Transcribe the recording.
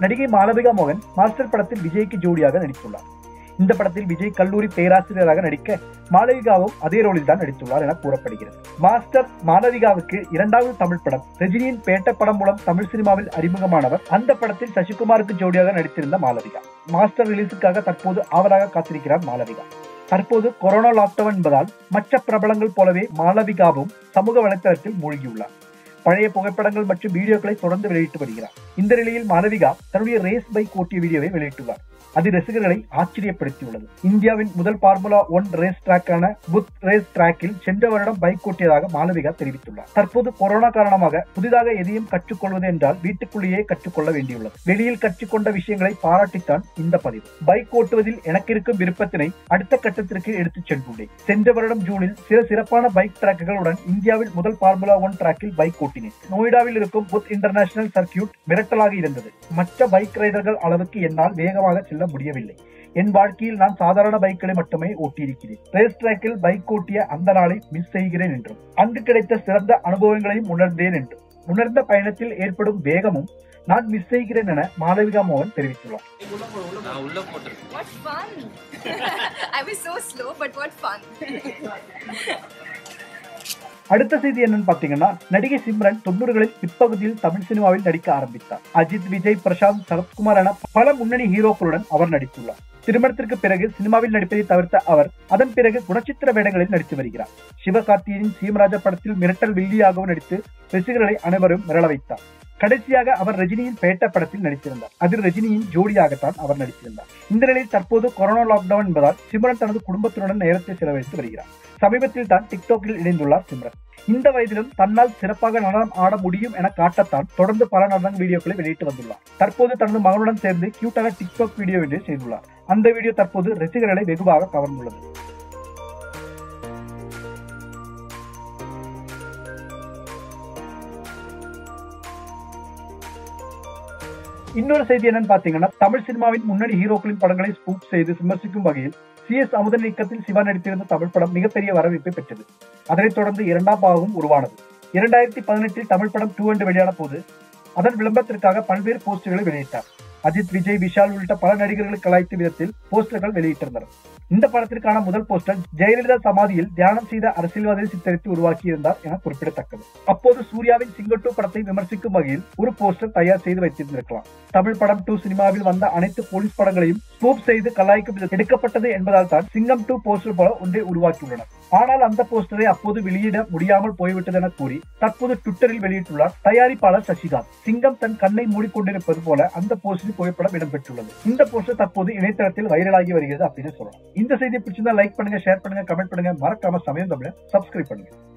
நடிகை மாளவிகா மோகன் மாஸ்டர் படத்தில் விஜய்க்கு ஜோடியாக நடித்துள்ளார் இந்த படத்தில் விஜய் கல்லூரி பேராசிரியராக நடிக்க மாளவிகாவும் அதே ரோலில் தான் நடித்துள்ளார் என கூறப்படுகிறது மாஸ்டர் மாளவிகாவுக்கு இரண்டாவது தமிழ் படம் ரஜினியின் பேட்ட படம் மூலம் தமிழ் சினிமாவில் அறிமுகமானவர் அந்த படத்தில் சசிகுமாருக்கு ஜோடியாக நடித்திருந்த மாளவிகா மாஸ்டர் ரிலீஸுக்காக தற்போது ஆவலாக காத்திருக்கிறார் மாளவிகா தற்போது கொரோனா லாக்டவுன் என்பதால் மற்ற பிரபலங்கள் போலவே மாளவிகாவும் சமூக வலைத்தளத்தில் மூழ்கியுள்ளார் பழைய புகைப்படங்கள் மற்றும் வீடியோக்களை தொடர்ந்து வெளியிட்டு வருகிறார் இந்த நிலையில் மாளவிகா தன்னுடைய ரேஸ் பைக் ஓட்டிய வீடியோவை வெளியிட்டுள்ளார் அது ரசிகர்களை ஆச்சரியப்படுத்தியுள்ளது இந்தியாவின் முதல் பார்முலா ஒன் ரேஸ் டிராக்கான புத் ரேஸ் டிராக்கில் சென்ற வருடம் பைக் ஓட்டியதாக மாளவிகா தெரிவித்துள்ளார் தற்போது கொரோனா காரணமாக புதிதாக எதையும் கற்றுக்கொள்வது என்றால் வீட்டுக்குள்ளேயே கற்றுக்கொள்ள வேண்டியுள்ளது வெளியில் கற்றுக்கொண்ட விஷயங்களை பாராட்டித்தான் இந்த பதிவு பைக் ஓட்டுவதில் எனக்கு இருக்கும் விருப்பத்தினை அடுத்த கட்டத்திற்கு எடுத்துச் சென்றுள்ளேன் சென்ற வருடம் ஜூனில் சில சிறப்பான பைக் டிராக்குகளுடன் இந்தியாவில் முதல் பார்முலா ஒன் டிராக்கில் பைக் ஓட்டினேன் நோய்டாவில் இருக்கும் புத் இன்டர்நேஷனல் சர்க்கியூட் மிரட்டலாக இருந்தது மற்ற பைக் ரைடர்கள் அளவுக்கு என்னால் வேகமாக செல்ல முடியவில்லை என் வாழ்க்கையில் நான் சாதாரண பைக்களை மட்டுமே ஓட்டியிருக்கிறேன் ரேஸ் டிராக்கில் பைக் ஓட்டிய அந்த நாளை மிஸ் செய்கிறேன் என்றும் அங்கு கிடைத்த சிறந்த அனுபவங்களையும் உணர்ந்தேன் என்றும் உணர்ந்த பயணத்தில் ஏற்படும் வேகமும் நான் மிஸ் செய்கிறேன் என மாளவிகா மோகன் தெரிவித்துள்ளார் நான் உள்ள போட்டிருக்கேன் What fun! I was so slow, but what fun! அடுத்த செய்தி என்னன்னு பாத்தீங்கன்னா நடிகை சிம்ரன் தொண்ணூறுகளில் பிற்பகுதியில் தமிழ் சினிமாவில் நடிக்க ஆரம்பித்தார் அஜித் விஜய் பிரசாந்த் சரத்குமார் என பல முன்னணி ஹீரோக்களுடன் அவர் நடித்துள்ளார் திருமணத்திற்கு பிறகு சினிமாவில் நடிப்பதை தவிர்த்த அவர் அதன் பிறகு குணச்சித்திர வேடங்களில் நடித்து வருகிறார் சிவகார்த்தியின் சீமராஜா படத்தில் மிரட்டல் வில்லியாகவும் நடித்து ரசிகர்களை அனைவரும் மிரள வைத்தார் கடைசியாக அவர் ரஜினியின் பேட்ட படத்தில் நடித்திருந்தார் அதில் ரஜினியின் ஜோடியாகத்தான் அவர் நடித்திருந்தார் இந்த நிலையில் தற்போது கொரோனா லாக்டவுன் என்பதால் சிம்ரன் தனது குடும்பத்துடன் நேரத்தை செலவழித்து வருகிறார் சமீபத்தில் தான் டிக்டாக்கில் இணைந்துள்ளார் சிம்ரன் இந்த வயதிலும் தன்னால் சிறப்பாக நடனம் ஆட முடியும் என காட்டத்தான் தொடர்ந்து பல நடன வீடியோக்களை வெளியிட்டு வந்துள்ளார் தற்போது தனது மகனுடன் சேர்ந்து கியூட்டான டிக்டாக் வீடியோ ஒன்றை செய்துள்ளார் அந்த வீடியோ தற்போது ரசிகர்களை வெகுவாக கவர்ந்துள்ளது இன்னொரு செய்தி என்னன்னு பாத்தீங்கன்னா தமிழ் சினிமாவின் முன்னணி ஹீரோக்களின் படங்களை ஸ்பூப் செய்து விமர்சிக்கும் வகையில் சி எஸ் அமுதன் இயக்கத்தில் சிவா நடித்திருந்த தமிழ் படம் மிகப்பெரிய வரவேற்பை பெற்றது அதனைத் தொடர்ந்து இரண்டாம் பாகமும் உருவானது இரண்டாயிரத்தி பதினெட்டில் தமிழ் படம் டூ என்று வெளியான போது அதன் விளம்பரத்திற்காக பல்வேறு போஸ்டர்களை வெளியிட்டார் அஜித் விஜய் விஷால் உள்ளிட்ட பல நடிகர்களை கலாய்த்த விதத்தில் போஸ்டர்கள் வெளியிட்டிருந்தனர் இந்த படத்திற்கான முதல் போஸ்டர் ஜெயலலிதா சமாதியில் தியானம் செய்த அரசியல்வாதியை சித்தரித்து உருவாக்கியிருந்தார் என குறிப்பிடத்தக்கது அப்போது சூர்யாவின் சிங்கம் டூ படத்தை விமர்சிக்கும் வகையில் ஒரு போஸ்டர் தயார் செய்து வைத்திருந்திருக்கலாம் தமிழ் படம் டூ சினிமாவில் வந்த அனைத்து போலீஸ் படங்களையும் ஸ்கூப் செய்து கலாய்க்கும் விதத்தில் எடுக்கப்பட்டது என்பதால் தான் சிங்கம் டூ போஸ்டர் போல ஒன்றை உருவாக்கியுள்ளனர் ஆனால் அந்த போஸ்டரை அப்போது வெளியிட முடியாமல் போய்விட்டது என கூறி தற்போது ட்விட்டரில் வெளியிட்டுள்ளார் தயாரிப்பாளர் சசிகாந்த் சிங்கம் தன் கண்ணை மூடிக்கொண்டிருப்பது போல அந்த போஸ்டரில் புகைப்படம் இடம்பெற்றுள்ளது இந்த போஸ்டர் தற்போது இணையதளத்தில் வைரலாகி வருகிறது அப்படின்னு சொல்லலாம் இந்த செய்தி பிடிச்சிருந்தா லைக் பண்ணுங்க ஷேர் பண்ணுங்க கமெண்ட் பண்ணுங்க மறக்காம சமயம் தமிழ சப்ஸ்கிரைப் பண்ணுங்க